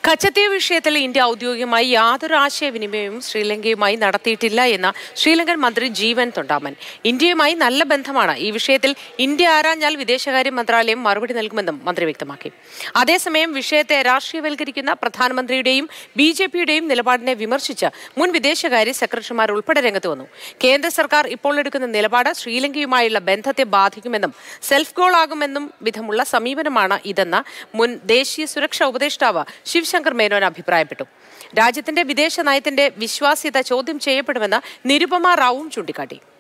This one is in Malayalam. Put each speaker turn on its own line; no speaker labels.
കച്ചത്തീവ് വിഷയത്തിൽ ഇന്ത്യ ഔദ്യോഗികമായി യാതൊരു ആശയവിനിമയവും ശ്രീലങ്കയുമായി നടത്തിയിട്ടില്ല എന്ന ശ്രീലങ്കൻ മന്ത്രി ജീവൻ തൊണ്ടാമൻ ഇന്ത്യയുമായി നല്ല ബന്ധമാണ് ഈ വിഷയത്തിൽ ഇന്ത്യ ആരാഞ്ഞാൽ വിദേശകാര്യ മന്ത്രാലയം മറുപടി നൽകുമെന്നും മന്ത്രി വ്യക്തമാക്കി അതേസമയം വിഷയത്തെ രാഷ്ട്രീയവൽക്കരിക്കുന്ന പ്രധാനമന്ത്രിയുടെയും ബി ജെ പിയുടെയും നിലപാടിനെ വിമർശിച്ച് മുൻ വിദേശകാര്യ സെക്രട്ടറിമാർ ഉൾപ്പെടെ രംഗത്ത് വന്നു കേന്ദ്ര സർക്കാർ ഇപ്പോൾ എടുക്കുന്ന നിലപാട് ശ്രീലങ്കയുമായുള്ള ബന്ധത്തെ ബാധിക്കുമെന്നും സെൽഫ് ഗോൾ ആകുമെന്നും വിധമുള്ള സമീപനമാണ് ഇതെന്ന് മുൻ ദേശീയ സുരക്ഷാ ഉപദേഷ്ടാവ് ശിവശങ്കർ മേനോൻ അഭിപ്രായപ്പെട്ടു രാജ്യത്തിന്റെ വിദേശ നയത്തിന്റെ വിശ്വാസ്യത ചോദ്യം ചെയ്യപ്പെടുമെന്ന് നിരുപമ റാവുവും ചൂണ്ടിക്കാട്ടി